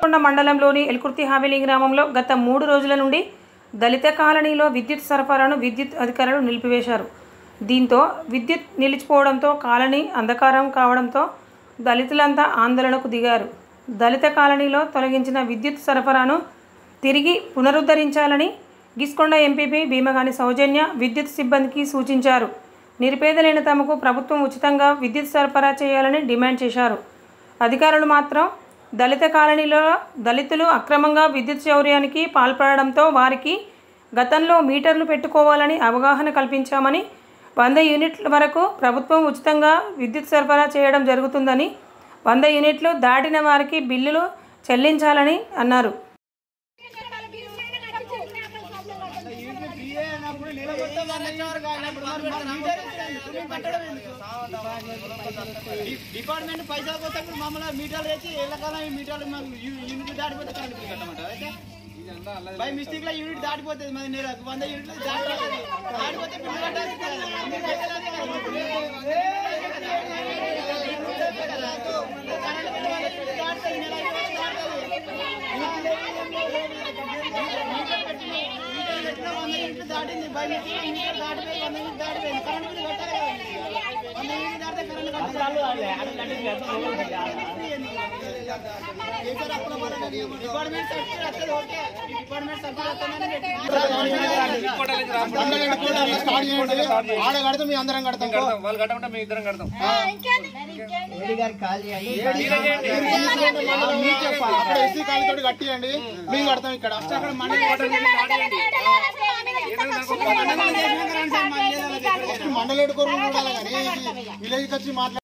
కొండ మండలంలోని ఎల్కుర్తి హావేలి గ్రామంలో గత మూడు రోజుల నుండి దళిత కాలనీలో విద్యుత్ సరఫరాను విద్యుత్ అధికారులు నిలిపివేశారు దీంతో విద్యుత్ నిలిచిపోవడంతో కాలనీ అంధకారం కావడంతో దళితులంతా ఆందోళనకు దిగారు దళిత కాలనీలో తొలగించిన విద్యుత్ సరఫరాను తిరిగి పునరుద్ధరించాలని గిస్కొండ ఎంపీపీ భీమగాని సౌజన్య విద్యుత్ సిబ్బందికి సూచించారు నిరుపేదలైన తమకు ప్రభుత్వం ఉచితంగా విద్యుత్ సరఫరా చేయాలని డిమాండ్ చేశారు అధికారులు మాత్రం దళిత కాలనీలో దళితులు అక్రమంగా విద్యుత్ చౌర్యానికి పాల్పడడంతో వారికి గతంలో మీటర్లు పెట్టుకోవాలని అవగాహన కల్పించామని వంద యూనిట్ల వరకు ప్రభుత్వం ఉచితంగా విద్యుత్ సరఫరా చేయడం జరుగుతుందని వంద యూనిట్లు దాటిన వారికి బిల్లులు చెల్లించాలని అన్నారు డిపార్ట్మెంట్ పైసలు పోతే ఇప్పుడు మమ్మల్ని మీటర్లు వేసి ఎల్లకాలం ఈ మీటర్లు మాకు యూ- యూనిట్ దాటిపోతే కరెంట్ బిల్ కట్టమంటారు అయితే బై మిస్టేక్ లో యూనిట్ దాటిపోతుంది మరి నెలకు వంద యూనిట్లు దాటిపోతుంది దాటిపోతే బిల్లు కట్టాల్సి కదా. మీరు కట్టాలి కదా. కరెంట్ బిల్లు వంద యూనిట్లు దాటుతుంది, నెల అయిపోతే దాటుతుంది. మీటర్ పెట్టిన మీటర్ పెట్టిన వంద యూనిట్లు దాటింది బై మిస్టేక్ మీటర్ దాటిపోయి వంద యూనిట్లు దాటిపోయింది కరెంట్ బిల్లు కట్టాలి కదా వంద యూనిట్లు దాటితే కరెంట్ డిపార్ట్మెంట్ సర్టిఫికేట్ వస్తుంది ఓకే ఈ డిపార్ట్మెంట్ సర్టిఫికేట్ వస్తుందని పెట్టి స్టార్ట్ చేయండి ఆడ కడతాం మీ అందరం కడతాం వాళ్ళు కట్టమంటే మేము ఇద్దరం కడతాం మీకు చెప్పాలి అక్కడ ఎస్సీ కాలనీ తోటి కట్టియండి మేము కడతాం ఇక్కడ అక్కడ మండలి మండలి ఎడుకోరు ఉండాలి కానీ విలేజ్కి వచ్చి మాట్లాడి